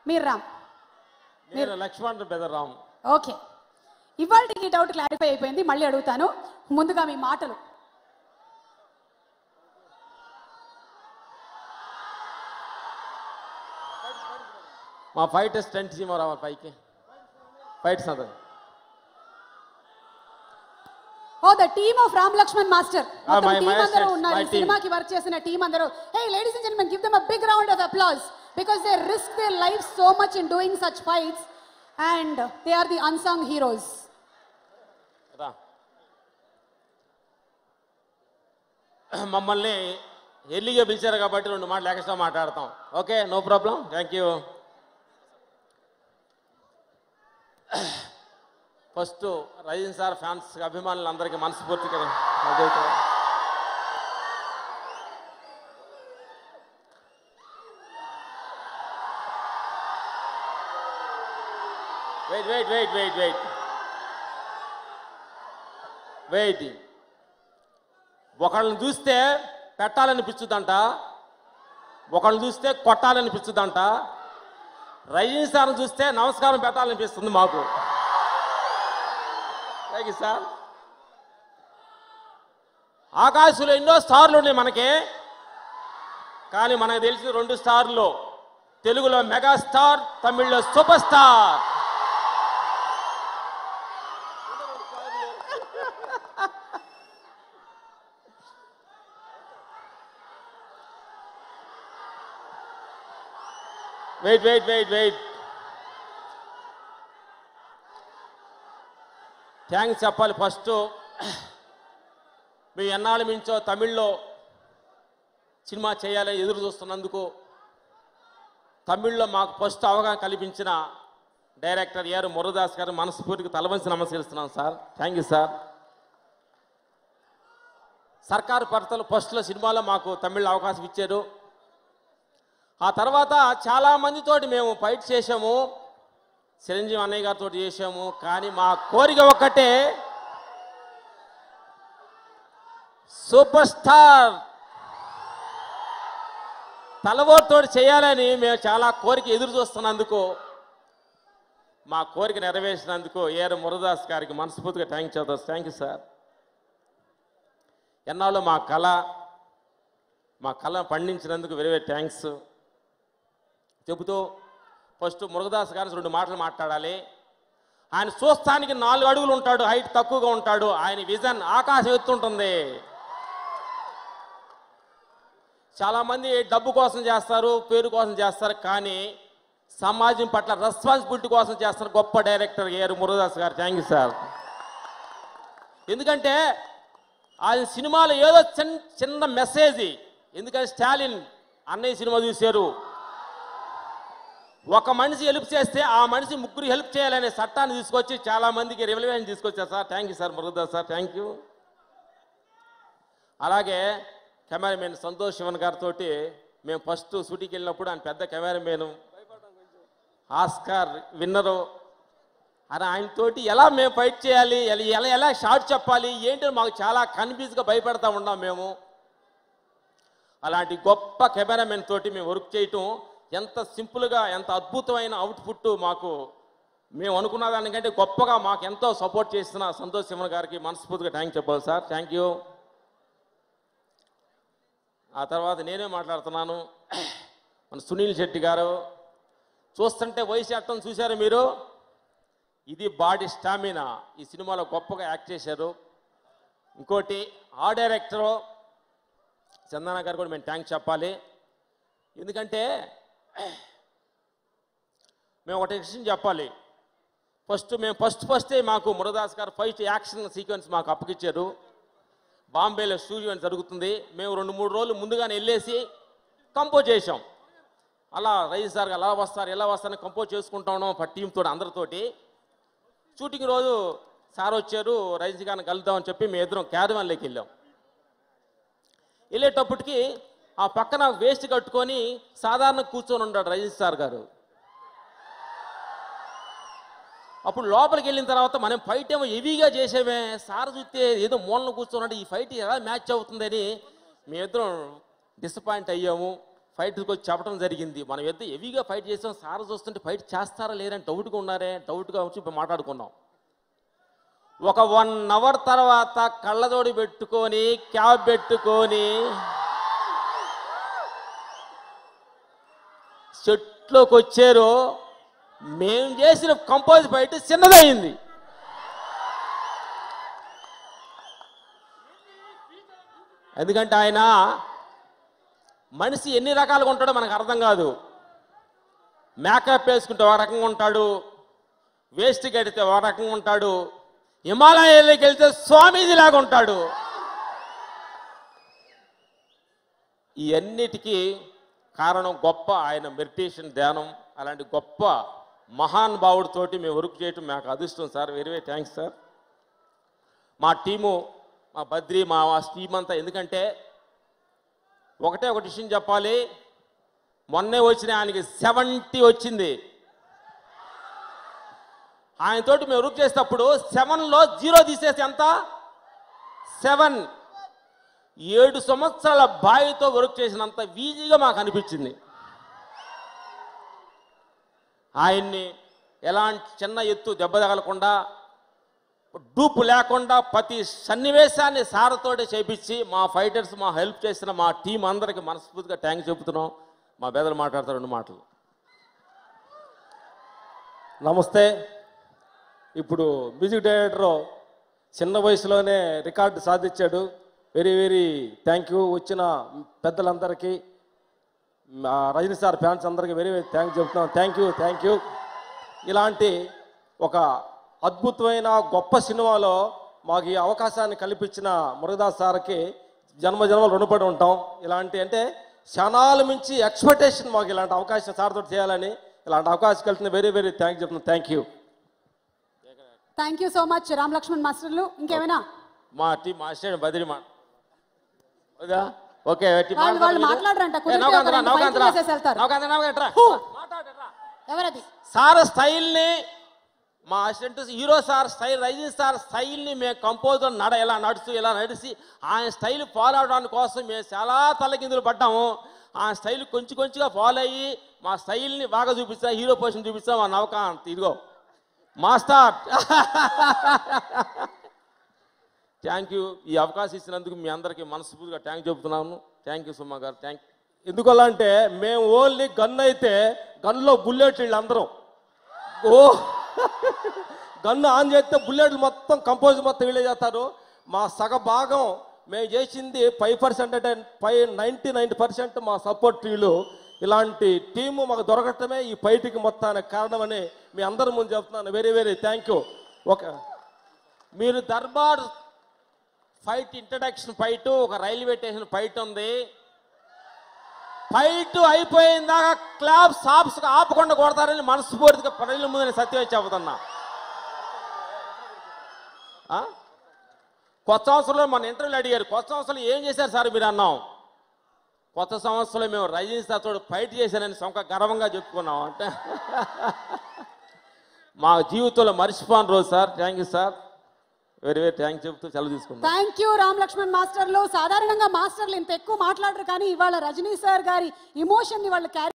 మీరు రామ్ నేను లక్ష్మణ్ బెదర్రామ్ ఓకే ఇవాళకి ఈ డౌట్ క్లారిఫై అయిపోయింది మళ్ళీ అడుగుతాను ముందుగా మీ మాటలు మా ఫైట్ స్టంట్ టీమ్ రావాలి పైకి fight sir oh the team of Ram Lakshman master Ah, my- team my అందరూ assets, ఉన్నారు my ఈ team. సినిమాకి వర్క్ చేసిన టీం అందరూ hey ladies and gentlemen give them a big round of applause because they risk their life so much in doing such fights and they are the unsung heroes రా మమ్మల్ని ఎర్లీగా పిలిచారు కాబట్టి రెండు మాటలు ఎక్స్ట్రా మాట్లాడతాం okay no problem thank you first Rajan sir fans అభిమానులందరికీ మనస్ఫూర్తిగా అదైతే wait wait wait wait wait wait ఒకళ్ళని చూస్తే పెట్టాలనిపించుదంట ఒకళ్ళని చూస్తే కొట్టాలనిపించుదంట రజనీ సార్ని చూస్తే నమస్కారం పెట్టాలనిపిస్తుంది మాకు థ్యాంక్ యూ సార్ ఆకాశంలో ఎన్నో స్టార్లు ఉన్నాయి మనకి కానీ మనకు తెలిసిన రెండు స్టార్లు తెలుగులో మెగా స్టార్ తమిళ్లో super star wait wait wait wait thanks చెప్పాలి ఫస్ట్ మేము ఎన్నాళ్ళ మించో తమిళ్లో సినిమా చేయాలని ఎదురు చూస్తున్నందుకు తమిళ్లో మాకు ఫస్ట్ అవగాహన కల్పించిన డైరెక్టర్ ఏఆర్ మురదాస్ గారు మనస్ఫూర్తిగా తలవంచి నమస్కరిస్తున్నాం సార్ థ్యాంక్ యూ సార్ సర్కారు భర్తలు ఫస్ట్లో సినిమాలో మాకు తమిళ్లో అవకాశం ఇచ్చారు ఆ తర్వాత చాలా మందితోటి మేము ఫైట్ చేసాము చిరంజీవి అన్నయ్య గారితో చేసాము కానీ మా కోరిక ఒక్కటే సూపర్ స్టార్ తలవోటుతో చేయాలని మేము చాలా కోరిక ఎదురు చూస్తున్నందుకు మా కోరిక నెరవేర్చినందుకు ఏఆర్ మురదాస్ గారికి మనస్ఫూర్తిగా థ్యాంక్ చెప్తాం థ్యాంక్ యూ సార్ ఎన్నాళ్ళు మా కళ మా కళ పండించినందుకు వెరీ వెరీ థ్యాంక్స్ చెబుతూ ఫస్ట్ మురుగదాస్ గారు రెండు మాటలు మాట్లాడాలి ఆయన చూస్తానికి నాలుగు అడుగులు ఉంటాడు హైట్ తక్కువగా ఉంటాడు ఆయన విజన్ ఆకాశం ఎత్తుంటుంది చాలామంది డబ్బు కోసం చేస్తారు పేరు కోసం చేస్తారు కానీ సమాజం పట్ల రెస్పాన్సిబిలిటీ కోసం చేస్తారు గొప్ప డైరెక్టర్ ఏఆర్ మురుగదాస్ గారు థ్యాంక్ యూ సార్ ఎందుకంటే ఆయన సినిమాలో ఏదో చిన్న చిన్న మెసేజ్ ఎందుకంటే స్టాలిన్ అన్నయ్య సినిమా చూశారు ఒక మనిషి హెల్ప్ చేస్తే ఆ మనిషి ముగ్గురు హెల్ప్ చేయాలనే చట్టాన్ని తీసుకొచ్చి చాలా మందికి రెవల్యూషన్ తీసుకొచ్చారు sir thank you sir Murugadoss sir thank you అలాగే కెమెరామెన్ సంతోష్ శివన్ గారితో మేము ఫస్ట్ షూటింగ్కి వెళ్ళినప్పుడు ఆయన పెద్ద కెమెరామెన్ ఆస్కార్ విన్నరు అని ఆయనతోటి ఎలా మేము ఫైట్ చేయాలి ఎలా ఎలా ఎలా షార్ట్ చెప్పాలి ఏంటో మాకు చాలా కన్ఫ్యూజ్గా భయపడతా ఉన్నాం మేము అలాంటి గొప్ప కెమెరామెన్ తోటి మేము వర్క్ చేయటం ఎంత సింపుల్గా ఎంత అద్భుతమైన అవుట్పుట్ మాకు మేము అనుకున్న దానికంటే గొప్పగా మాకు ఎంతో సపోర్ట్ చేస్తున్న సంతోష్ సిమన్ గారికి మనస్ఫూర్తిగా థ్యాంక్ చెప్పాలి సార్ థ్యాంక్ యూ ఆ తర్వాత నేనే మాట్లాడుతున్నాను మన సునీల్ శెట్టి గారు చూస్తుంటే వయసు అట్టం చూశారు మీరు ఇది బాడీ స్టామినా ఈ సినిమాలో గొప్పగా యాక్ట్ చేశారు ఇంకోటి ఆ డైరెక్టరు చందన గారు కూడా మేము థ్యాంక్స్ చెప్పాలి ఎందుకంటే మేము ఒకటి విషయం చెప్పాలి ఫస్ట్ మేము ఫస్ట్ ఫస్టే మాకు మురదాస్ గారు ఫస్ట్ యాక్షన్ సీక్వెన్స్ మాకు అప్పగిచ్చారు బాంబేలో షూట్ జరుగుతుంది మేము రెండు మూడు రోజులు ముందుగానే వెళ్ళేసి కంపోజ్ చేసాం అలా రైస్ సార్ అలా వస్తారు ఎలా వస్తారని కంపోజ్ చేసుకుంటా ఉన్నాం ఒక టీంతో అందరితోటి షూటింగ్ రోజు సార్ వచ్చారు రైస్ గారిని కలుద్దామని చెప్పి మేము ఇద్దరం క్యారవాన్లోకి వెళ్ళాం వెళ్ళేటప్పటికి ఆ పక్కన వేస్ట్ కట్టుకొని సాధారణ కూర్చొని ఉన్నాడు రజనీ సార్ గారు అప్పుడు లోపలికి వెళ్ళిన తర్వాత మనం ఫైట్ ఏమో హెవీగా చేసేమే సార్ చూస్తే ఏదో మూలన కూర్చున్నాడు ఈ ఫైట్ ఎలా మ్యాచ్ అవుతుందని మేమిద్దరం డిసప్పాయింట్ అయ్యాము ఫైట్కి వచ్చి చెప్పడం జరిగింది మనం ఎంత హెవీగా ఫైట్ చేసాం సార్ చూస్తుంటే ఫైట్ చేస్తారా లేరని డౌట్గా ఉన్నారే డౌట్గా వచ్చి ఇప్పుడు మాట్లాడుకున్నాం ఒక వన్ అవర్ తర్వాత కళ్ళజోడి పెట్టుకొని క్యాబ్ పెట్టుకొని చెట్లోకి వచ్చారు మేము చేసిన కంపోజ్ ఫైట్ చిన్నదయింది ఎందుకంటే ఆయన మనిషి ఎన్ని రకాలుగా ఉంటాడో మనకు అర్థం కాదు మేకప్ వేసుకుంటే ఒక రకంగా ఉంటాడు వేస్ట్ కడితే ఒక రకంగా ఉంటాడు హిమాలయాలకు వెళ్తే స్వామీజీలాగా ఉంటాడు ఇవన్నిటికీ కారణం గొప్ప ఆయన మెడిటేషన్ ధ్యానం అలాంటి గొప్ప మహాన్ భావుడితోటి మేము వర్క్ చేయటం మాకు అదృష్టం sir very very thanks sir మా టీము మా బద్రి మా టీం అంతా ఎందుకంటే ఒకటే ఒక విషయం చెప్పాలి మొన్నే వచ్చిన ఆయనకి సెవెంటీ వచ్చింది ఆయనతోటి మేము వర్క్ చేసేటప్పుడు సెవెన్లో జీరో తీసేసి ఎంత సెవెన్ ఏడు సంవత్సరాల బాయితో వర్క్ చేసినంత ఈజీగా మాకు అనిపించింది ఆయన్ని ఎలాంటి చిన్న ఎత్తు దెబ్బ తగలకుండా డూపు లేకుండా ప్రతి సన్నివేశాన్ని సారతోటి చేపించి మా ఫైటర్స్ మా హెల్ప్ చేసిన మా టీం అందరికి మనస్ఫూర్తిగా థ్యాంక్స్ చెబుతున్నాం మా బెదలు మాట్లాడతారు రెండు మాటలు నమస్తే ఇప్పుడు మ్యూజిక్ డైరెక్టర్ చిన్న వయసులోనే రికార్డు సాధించాడు వెరీ వెరీ థ్యాంక్ యూ వచ్చిన పెద్దలందరికీ మా రజనీ సార్ ఫ్యాన్స్ అందరికీ వెరీ వెరీ థ్యాంక్ చెప్తున్నాం థ్యాంక్ యూ థ్యాంక్ యూ ఇలాంటి ఒక అద్భుతమైన గొప్ప సినిమాలో మాకు ఈ అవకాశాన్ని కల్పించిన మురుగదాస్ సార్కి జన్మ జన్మలు రుణపడి ఉంటాం ఇలాంటి అంటే క్షణాల మించి ఎక్స్పెక్టేషన్ మాకు ఇలాంటి అవకాశం సార్తో చేయాలని ఇలాంటి అవకాశం కలిసిన వెరీ వెరీ థ్యాంక్ చెప్తున్నాం thank you thank you so much Ram Lakshman మాస్టర్లు ఇంకేమైనా మా టీం మా అసిస్టెంట్ బదిరి మా వద్దా? ఓకే టీం వాళ్ళు- వాళ్ళు మాట్లాడతారు మాట్లాడరంట. మీరు? కుదిరితే ఏ, నౌకాంతరా, ఒక రెండు నౌకాంతరా. ఫైట్లు వేసేసి వెళ్తారు. నౌకాంతరా, నౌకాంతరా. హూ. మాట్లాడరా. ఎవరది సార్ స్టైల్ని మా assistant hero sir style Rajini sir స్టైల్ని మేము కంపోజర్ నడ ఇలా నడుస్తూ ఇలా నడిచి ఆయన స్టైల్ ఫాలో అవడానికి కోసం మేము చాలా తలకిందులు పడ్డాము ఆ స్టైల్ కొంచెం కొంచెంగా ఫాలో అయ్యి మా స్టైల్ని బాగా చూపిస్తా హీరో పొజిషన్ చూపిస్తా మా నవకాంత్ ఇదిగో మాస్టర్ థ్యాంక్ యూ ఈ అవకాశం ఇచ్చినందుకు మీ అందరికీ మనస్ఫూర్తిగా థ్యాంక్ చెబుతున్నాను థ్యాంక్ యూ సుమా గారు థ్యాంక్ ఎందుకలా అంటే మేము ఓన్లీ గన్ అయితే గన్లో బుల్లెట్ వీళ్ళు అందరం ఓ గన్ను ఆన్ చేస్తే బుల్లెట్లు మొత్తం కంపోజ్ మొత్తం వీళ్ళే చేస్తారు మా సగ భాగం మేము చేసింది ఫైవ్ పర్సెంట్ అంటే ఫైవ్ నైంటీ నైన్ పర్సెంట్ మా సపోర్ట్ వీళ్ళు ఇలాంటి టీము మాకు దొరకటమే ఈ ఫైట్కి మొత్తానికి కారణమని మీ అందరి ముందు చెప్తున్నాను వెరీ వెరీ థ్యాంక్ యూ ఒక మీరు దర్బార్ ఫైట్ ఇంట్రడక్షన్ ఫైట్ ఒక రైల్వే స్టేషన్ ఫైట్ ఉంది ఫైట్ అయిపోయిన దాకా క్లాబ్ సాప్స్ ఆపకుండా కొడతారని మనస్ఫూర్తిగా ప్రజల ముందు నేను సత్యం చెబుతున్నా ఆ? కొత్త సంవత్సరంలో మన ఇంటర్వ్యూలు అడిగారు కొత్త సంవత్సరంలో ఏం చేశారు సార్ మీరు అన్నాం కొత్త సంవత్సరంలో మేము రజనీ సార్తో ఫైట్ చేశానని సొంత గర్వంగా చెప్పుకున్నాం అంటే మా జీవితంలో మర్చిపోను రోజు sir thank you sir very very thank చెప్తూ సెలవు తీసుకున్నాం థ్యాంక్ యూ రామ్ లక్ష్మణ్ మాస్టర్లు సాధారణంగా మాస్టర్లు ఇంత ఎక్కువ మాట్లాడరు కానీ ఇవాళ రజనీ సార్ గారి ఇమోషన్ ని వాళ్ళు క్యారీ